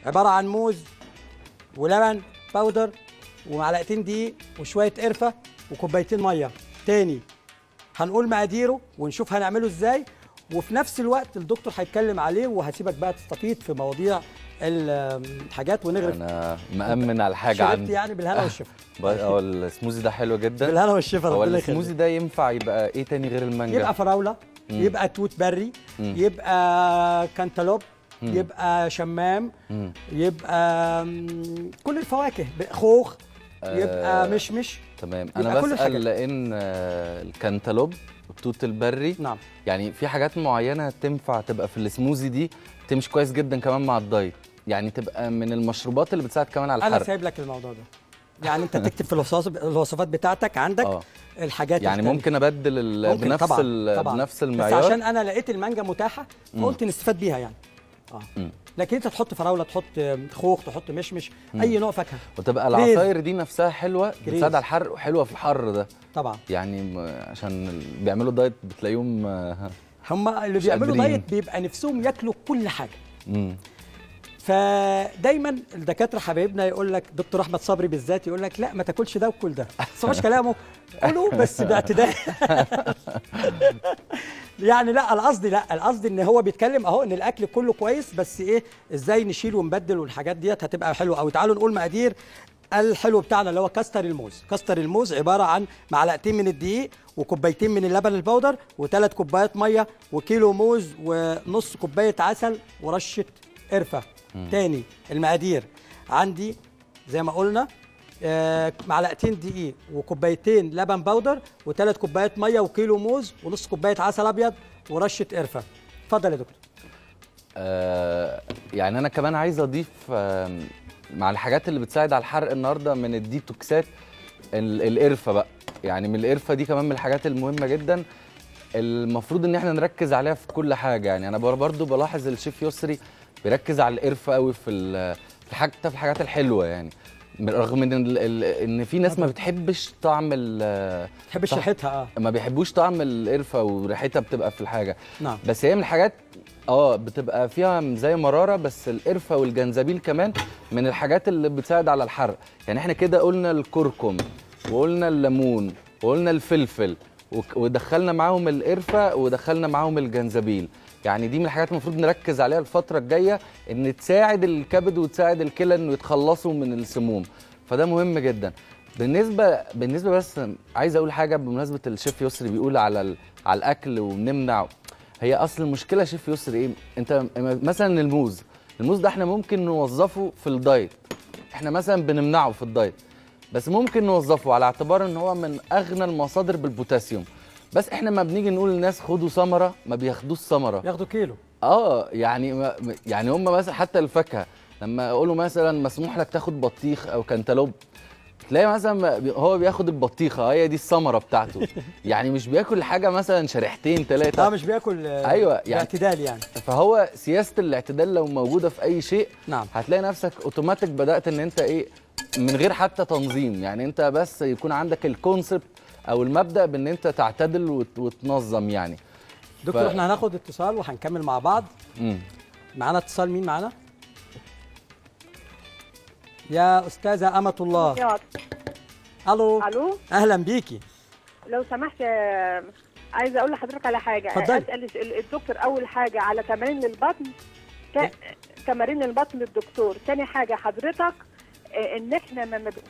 عباره عن موز ولبن باودر ومعلقتين دقيق وشويه قرفه وكوبايتين ميه تاني هنقول مقاديره ونشوف هنعمله ازاي وفي نفس الوقت الدكتور هيتكلم عليه وهسيبك بقى تستفيد في مواضيع الحاجات ونغرف انا مأمن على حاجه شربت عندي يعني بالهنا والشفا ب- هو السموزي ده حلو جدا بالهنا والشفا هو ربنا السموزي يخليك ده ينفع يبقى ايه تاني غير المانجا يبقى فراوله مم. يبقى توت بري مم. يبقى كانتالوب مم. يبقى شمام مم. يبقى مم، كل الفواكه خوخ يبقى آه، مشمش تمام يبقى انا كل الحاجات. بسأل لان آه، الكانتالوب والتوت البري نعم يعني في حاجات معينه تنفع تبقى في السموزي دي تمشي كويس جدا كمان مع الدايت يعني تبقى من المشروبات اللي بتساعد كمان على انا الحرق سايب لك الموضوع ده يعني انت تكتب في الوصف- الوصفات بتاعتك عندك اه الحاجات يعني التانية. ممكن ابدل ال- ممكن بنفس طبعا ال- طبعا بنفس بس المعيار عشان انا لقيت المانجا متاحه فقلت نستفاد بيها يعني اه مم. لكن انت تحط فراوله تحط خوخ تحط مشمش اي نوع فاكهه وتبقى كريز. العصاير دي نفسها حلوه كريز. بتساعد على الحرق وحلوه في الحر ده طبعا يعني م- عشان ال- بيعملوا دايت بتلاقيهم آه، هم اللي مش بيعملوا قادرين. دايت بيبقى نفسهم ياكلوا كل حاجه مم. فدايما الدكاتره حبايبنا يقول لك دكتور احمد صبري بالذات يقول لك لا ما تاكلش ده وكل ده بس مش كلامه قولوا بس باعتدال يعني لا القصد لا القصد ان هو بيتكلم اهو ان الاكل كله كويس بس ايه ازاي نشيل ونبدل والحاجات ديت هتبقى حلوه قوي تعالوا نقول مقادير الحلو بتاعنا اللي هو كاستر الموز كاستر الموز عباره عن معلقتين من الدقيق وكوبايتين من اللبن البودر وثلاث كوبايات ميه وكيلو موز ونص كوبايه عسل ورشه قرفه تاني المقادير عندي زي ما قلنا آه، معلقتين دقيق وكوبايتين لبن بودر وثلاث كوبايات ميه وكيلو موز ونص كوبايه عسل ابيض ورشه قرفه اتفضل يا دكتور آه، يعني انا كمان عايز اضيف آم، مع الحاجات اللي بتساعد على الحرق النهارده من الديتوكسات ال- القرفه بقى يعني من القرفه دي كمان من الحاجات المهمه جدا المفروض ان احنا نركز عليها في كل حاجه يعني انا بر- برضو بلاحظ الشيف يسري بيركز على القرفه قوي في ال- في حتى في الحاجات الحلوه يعني رغم ان ال- ال- ان في ناس ما بتحبش طعم ال تحبش صح. ريحتها اه ما بيحبوش طعم القرفه وريحتها بتبقى في الحاجه نعم بس هي من الحاجات اه بتبقى فيها زي مراره بس القرفه والجنزبيل كمان من الحاجات اللي بتساعد على الحرق يعني احنا كده قلنا الكركم وقلنا الليمون وقلنا الفلفل وك- ودخلنا معاهم القرفه ودخلنا معاهم الجنزبيل يعني دي من الحاجات المفروض نركز عليها الفتره الجايه ان تساعد الكبد وتساعد الكلى انه يتخلصوا من السموم فده مهم جدا بالنسبه بالنسبه بس عايز اقول حاجه بمناسبه الشيف يسري بيقول على ال... على الاكل ونمنع هي اصل المشكله شيف يسري ايه انت مثلا الموز الموز ده احنا ممكن نوظفه في الدايت احنا مثلا بنمنعه في الدايت بس ممكن نوظفه على اعتبار ان هو من اغنى المصادر بالبوتاسيوم بس احنا ما بنيجي نقول للناس خدوا ثمره ما بياخدوش ثمره ياخدوا كيلو اه يعني ما يعني هم مثلا حتى الفاكهه لما يقولوا مثلا مسموح لك تاخد بطيخ او كنتالوب تلاقي مثلا بي- هو بياخد البطيخه هي دي الثمره بتاعته يعني مش بياكل حاجه مثلا شريحتين اه ثلاثه مش بياكل آه، أيوة، يعني- باعتدال يعني فهو سياسه الاعتدال لو موجوده في اي شيء نعم هتلاقي نفسك اوتوماتيك بدات ان انت ايه من غير حتى تنظيم يعني انت بس يكون عندك الكونسبت او المبدا بان انت تعتدل وت- وتنظم يعني دكتور ف- احنا هناخد اتصال وهنكمل مع بعض امم معانا اتصال مين معانا يا استاذه امه الله يا الو الو اهلا بيكي لو سمحت آه، عايزه اقول لحضرتك على حاجه اتفضلي. اسال ال- الدكتور اول حاجه على تمارين للبطن ت- تمارين البطن للدكتور تاني حاجه حضرتك آه، ان احنا ما ما ب-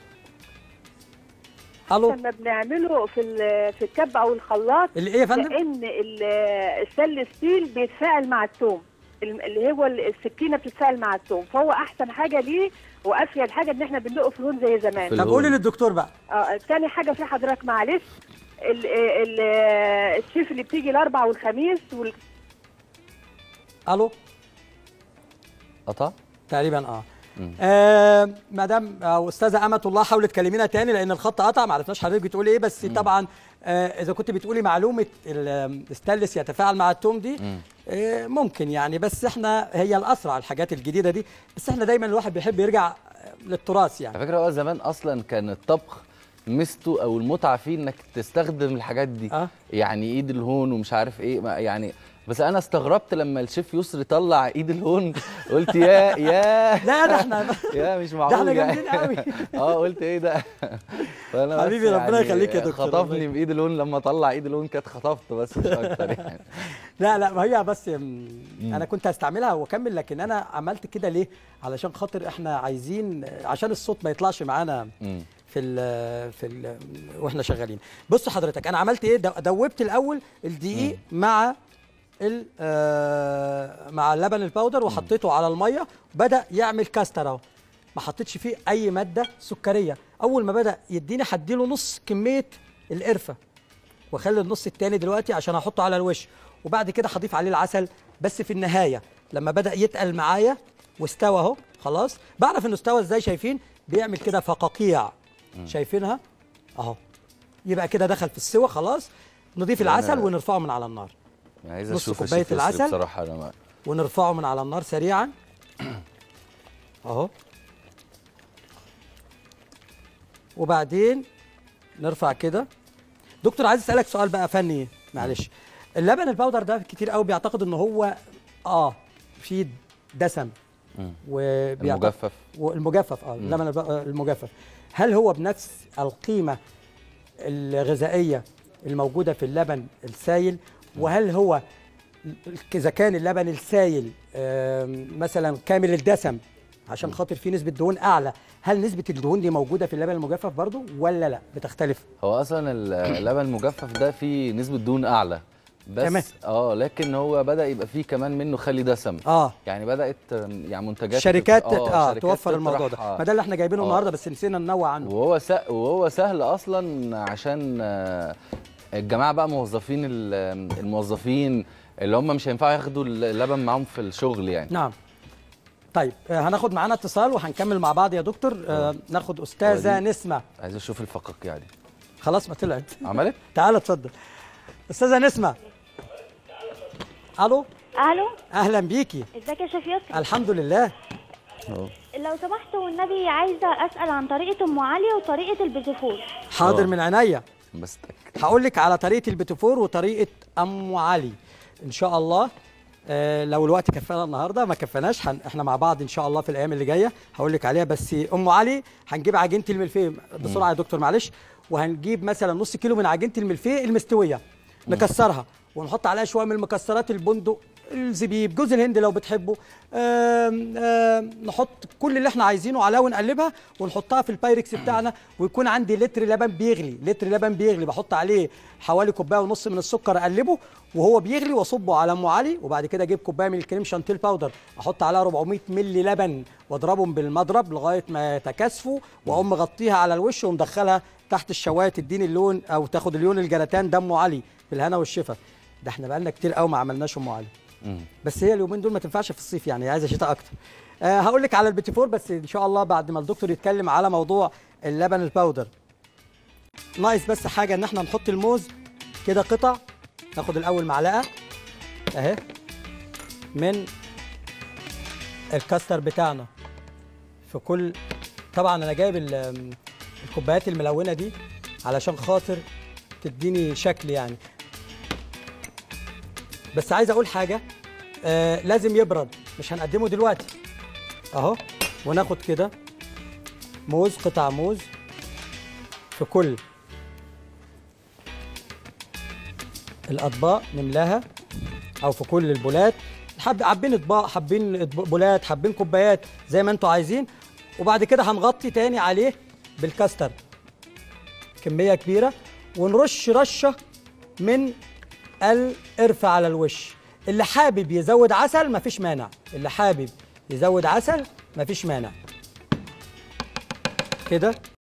الو لما بنعمله في ال- في الكب او الخلاط اللي ايه يا فندم لان ال- السل ستيل بيتفاعل مع الثوم الم- اللي هو السكينه بتتفاعل مع الثوم فهو احسن حاجه ليه وافيد حاجه ان احنا بندقه في الهون زي زمان في طب قولي للدكتور بقى اه تاني حاجه في حضرتك معلش ال ال الشيف اللي بتيجي الاربع والخميس وال... الو قطع تقريبا اه مم. آه مدام او استاذه امه الله حاولت تكلمينا تاني لان الخط قطع ما عرفناش حضرتك بتقولي ايه بس طبعا آه اذا كنت بتقولي معلومه ال- الستانلس يتفاعل مع التوم دي مم. آه ممكن يعني بس احنا هي الاسرع الحاجات الجديده دي بس احنا دايما الواحد بيحب يرجع آه، للتراث يعني على فكره هو زمان اصلا كان الطبخ ميزته او المتعه فيه انك تستخدم الحاجات دي اه يعني ايد الهون ومش عارف ايه ما- يعني بس انا استغربت لما الشيف يسري طلع ايد الهون قلت يا يا لا ده احنا يا مش ده معقول احنا يعني. جامدين قوي اه قلت ايه ده فانا بس حبيبي ربنا يعني يخليك يا دكتور، ربنا خطفني بايد الهون لما طلع ايد الهون كانت خطفت بس مش اكتر يعني لا لا ما هي بس م، انا كنت هستعملها واكمل لكن انا عملت كده ليه علشان خاطر احنا عايزين عشان الصوت ما يطلعش معانا مم. في ال في ال واحنا شغالين بص حضرتك انا عملت ايه دو- دوبت الاول الدقيق مع ال آه، مع اللبن الباودر وحطيته على الميه بدا يعمل كاستر اهو ما حطيتش فيه اي ماده سكريه اول ما بدا يديني هديله نص كميه القرفه واخلي النص التاني دلوقتي عشان احطه على الوش وبعد كده هضيف عليه العسل بس في النهايه لما بدا يتقل معايا واستوى اهو خلاص بعرف انه استوى ازاي شايفين بيعمل كده فقاقيع شايفينها اهو يبقى كده دخل في السوى خلاص نضيف يعني العسل ونرفعه من على النار عايز نص اشوف كوباية الشيف يسري العسل. بصراحه انا ما- ونرفعه من على النار سريعا اهو وبعدين نرفع كده دكتور عايز اسالك سؤال بقى فني معلش اللبن البودر ده كتير قوي بيعتقد ان هو اه فيه دسم مم. وبيعتقد المجفف والمجفف اه اللبن الب- آه، المجفف هل هو بنفس القيمه الغذائيه الموجوده في اللبن السائل وهل هو اذا كان اللبن السائل آم، مثلا كامل الدسم عشان خاطر فيه نسبه دهون اعلى هل نسبه الدهون دي موجوده في اللبن المجفف برضو ولا لا بتختلف هو اصلا اللبن المجفف ده فيه نسبه دهون اعلى بس تمام. اه لكن هو بدا يبقى فيه كمان منه خلي دسم اه يعني بدات يعني منتجات شركات تت- اه, شركات توفر الموضوع تطرح، ده آه. ما ده اللي احنا جايبينه آه. النهارده بس نسينا ننوع عنه وهو س... وهو سهل اصلا عشان آه، الجماعه بقى موظفين ال- الموظفين اللي هم مش هينفعوا ياخدوا اللبن معاهم في الشغل يعني نعم طيب آه هناخد معانا اتصال وهنكمل مع بعض يا دكتور آه ناخد استاذه ودي. نسمه عايز اشوف الفقاقيع دي خلاص ما طلعت عملت تعالى اتفضل استاذه نسمه الو الو اهلا بيكي ازيك يا شيف يسرا الحمد لله اهو لو سمحت والنبي عايزه اسال عن طريقه ام علي وطريقه البيتيفور حاضر آه. من عينيا بس هقول لك على طريقه البيتفور وطريقه ام علي ان شاء الله آه لو الوقت كفانا النهارده ما كفاناش هن... احنا مع بعض ان شاء الله في الايام اللي جايه هقول لك عليها بس ام علي هنجيب عجينه الملفيه بسرعه يا دكتور معلش وهنجيب مثلا نص كيلو من عجينه الملفيه المستويه نكسرها ونحط عليها شويه من المكسرات البندق الزبيب جوز الهند لو بتحبه آم آم نحط كل اللي احنا عايزينه عليها ونقلبها ونحطها في البايركس بتاعنا ويكون عندي لتر لبن بيغلي لتر لبن بيغلي بحط عليه حوالي كوبايه ونص من السكر اقلبه وهو بيغلي واصبه على ام علي وبعد كده اجيب كوبايه من الكريم شانتيل باودر احط عليها 400 مللي لبن واضربهم بالمضرب لغايه ما يتكاثفوا واقوم مغطيها على الوش ومدخلها تحت الشوايه تديني اللون او تاخد اللون الجلاتان ده ام علي في الهنا والشفا ده احنا بقالنا كتير قوي ما عملناش ام علي مم. بس هي اليومين دول ما تنفعش في الصيف يعني عايزه شتاء اكتر أه هقول لك على البيتيفور بس ان شاء الله بعد ما الدكتور يتكلم على موضوع اللبن الباودر ناقص بس حاجه ان احنا نحط الموز كده قطع ناخد الاول معلقه اهي من الكاستر بتاعنا في كل طبعا انا جايب ال- الكوبايات الملونه دي علشان خاطر تديني شكل يعني بس عايز اقول حاجه آه لازم يبرد مش هنقدمه دلوقتي اهو وناخد كده موز قطع موز في كل الاطباق نملاها او في كل البولات حب حابين اطباق حابين أطباق- بولات حابين كوبايات زي ما انتوا عايزين وبعد كده هنغطي تاني عليه بالكاستر كميه كبيره ونرش رشه من القرفة على الوش اللي حابب يزود عسل مفيش مانع اللي حابب يزود عسل مفيش مانع كده